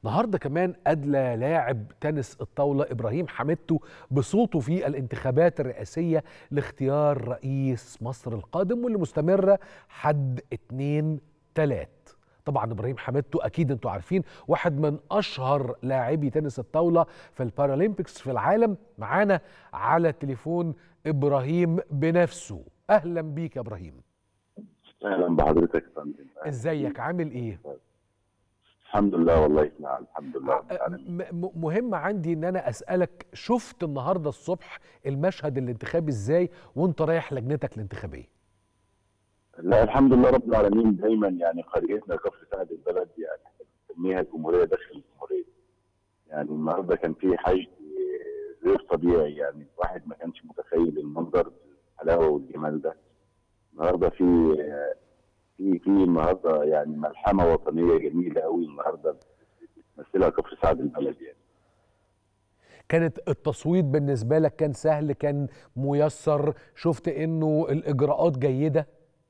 النهارده كمان أدلى لاعب تنس الطاولة إبراهيم حمدتو بصوته في الانتخابات الرئاسية لاختيار رئيس مصر القادم واللي مستمرة حد اتنين تلات طبعا ابراهيم حمدتو اكيد انتوا عارفين واحد من اشهر لاعبي تنس الطاوله في البارالمبيكس في العالم معانا على التليفون ابراهيم بنفسه اهلا بيك يا ابراهيم اهلا بحضرتك يا فندم ازيك عامل ايه الحمد لله والله نعم الحمد لله رب م- العالمين. م- مهم عندي ان انا اسالك شفت النهارده الصبح المشهد الانتخابي ازاي وانت رايح لجنتك الانتخابيه لا الحمد لله رب العالمين دايما يعني قريتنا كفر سعد البلد يعني بنسميها الجمهوريه داخل الجمهوريه يعني النهارده كان في حشد غير طبيعي يعني الواحد ما كانش متخيل المنظر الحلاوه والجمال ده النهارده في في في النهارده يعني ملحمه وطنيه جميله قوي النهارده بتمثلها كفر سعد البلد يعني كانت التصويت بالنسبه لك كان سهل كان ميسر شفت انه الاجراءات جيده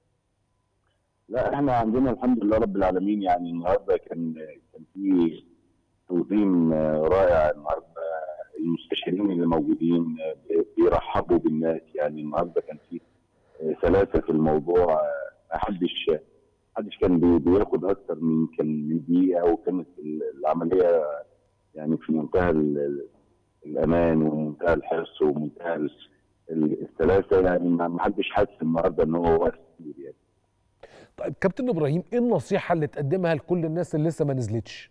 لا احنا عندنا الحمد لله رب العالمين يعني النهارده كان كان في تنظيم رائع النهارده المستشارين اللي موجودين بيرحبوا بالناس يعني النهارده كان في سلاسه في الموضوع ما حدش حدش كان بي- بياخد اكتر من كان من دقيقه وكانت العمليه يعني في منتهى ال- الامان ومنتهى الحرص ومنتهى ال- السلاسه يعني ما ما حدش حاسس النهارده ان هو وقت كتير يعني طيب كابتن ابراهيم ايه النصيحه اللي تقدمها لكل الناس اللي لسه ما نزلتش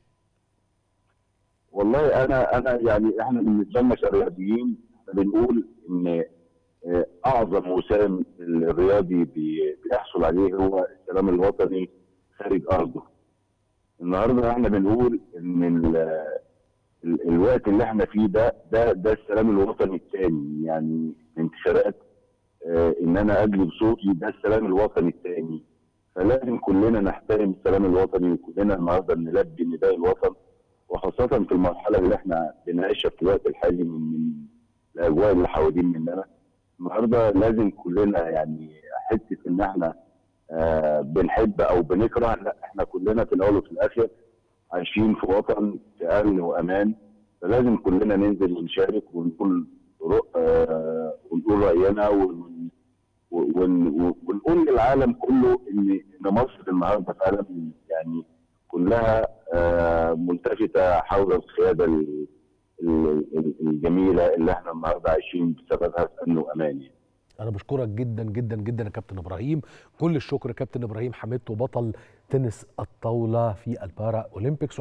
والله انا انا يعني احنا بالنسبه لنا كرياضيين إحنا بنقول ان آه، اعظم وسام الرياضي بي- بيحصل عليه هو السلام الوطني خارج ارضه. النهارده احنا بنقول ان ال- ال- الوقت اللي احنا فيه ده ده ده السلام الوطني الثاني يعني الانتخابات آه، ان انا ادلي بصوتي ده السلام الوطني الثاني فلازم كلنا نحترم السلام الوطني وكلنا النهارده نلبي نداء الوطن وخاصة في المرحلة اللي احنا بنعيشها في الوقت الحالي من من الأجواء اللي حوالين مننا النهارده لازم كلنا يعني حتة إن احنا آه بنحب أو بنكره لا احنا كلنا في الأول وفي الآخر عايشين في وطن في أمن وأمان فلازم كلنا ننزل ونشارك ونقول رأ- آه ونقول رأينا ون- ون- ونقول للعالم كله إن إن مصر النهارده فعلا يعني كلها آه، ملتفته حول القياده ال- ال- ال- الجميله اللي احنا النهارده عايشين بسببها في امن وامان يعني. انا بشكرك جدا جدا جدا يا كابتن ابراهيم كل الشكر كابتن ابراهيم حمدتو بطل تنس الطاوله في البارا اولمبيكس